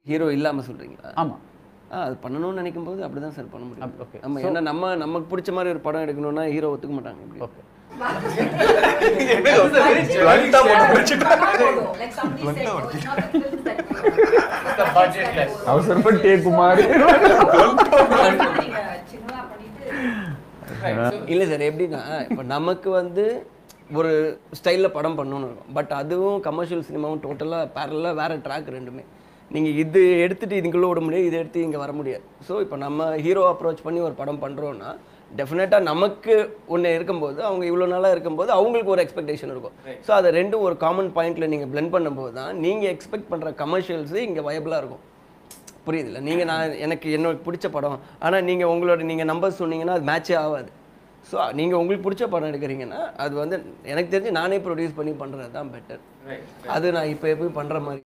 Hero இல்லாமல் சொல்கிறீங்களா ஆமாம் ஆ அது பண்ணணும்னு நினைக்கும் போது அப்படி தான் சார் பண்ண முடியும் அப்- okay. ஆமாம் ஏன்னா நம்ம நமக்கு பிடிச்ச மாதிரி ஒரு படம் எடுக்கணும்னா ஹீரோ ஒத்துக்க மாட்டாங்க எப்படி ஓகே அவசரப்பட்டு குமார் இல்லை சார் எப்படின்னா இப்போ நமக்கு வந்து ஒரு ஸ்டைலில் படம் பண்ணணும்னு இருக்கும் பட் அதுவும் கமர்ஷியல் சினிமாவும் டோட்டலாக பேரலாக வேறு ட்ராக் ரெண்டுமே நீங்கள் இது எடுத்துகிட்டு இதுக்குள்ளே விட முடியாது இதை எடுத்து இங்கே வர முடியாது ஸோ இப்போ நம்ம ஹீரோ அப்ரோச் பண்ணி ஒரு படம் பண்ணுறோன்னா டெஃபினட்டாக நமக்கு ஒன்று இருக்கும்போது அவங்க இவ்வளோ நாளாக இருக்கும்போது அவங்களுக்கு ஒரு எக்ஸ்பெக்டேஷன் இருக்கும் ஸோ அதை ரெண்டும் ஒரு காமன் பாயிண்ட்டில் நீங்கள் blend பண்ணும்போது தான் நீங்கள் எக்ஸ்பெக்ட் பண்ணுற கமர்ஷியல்ஸு இங்கே வயபிளாக இருக்கும் புரியுதுல்ல நீங்கள் நான் எனக்கு என்னோட பிடிச்ச படம் ஆனால் நீங்கள் உங்களோட நீங்கள் நம்பர் சொன்னீங்கன்னா அது மேட்சே ஆகாது ஸோ நீங்கள் உங்களுக்கு பிடிச்ச படம் எடுக்கிறீங்கன்னா அது வந்து எனக்கு தெரிஞ்சு நானே ப்ரொடியூஸ் பண்ணி பண்ணுறது தான் பெட்டர் அது நான் இப்போ எப்படி பண்ணுற மாதிரி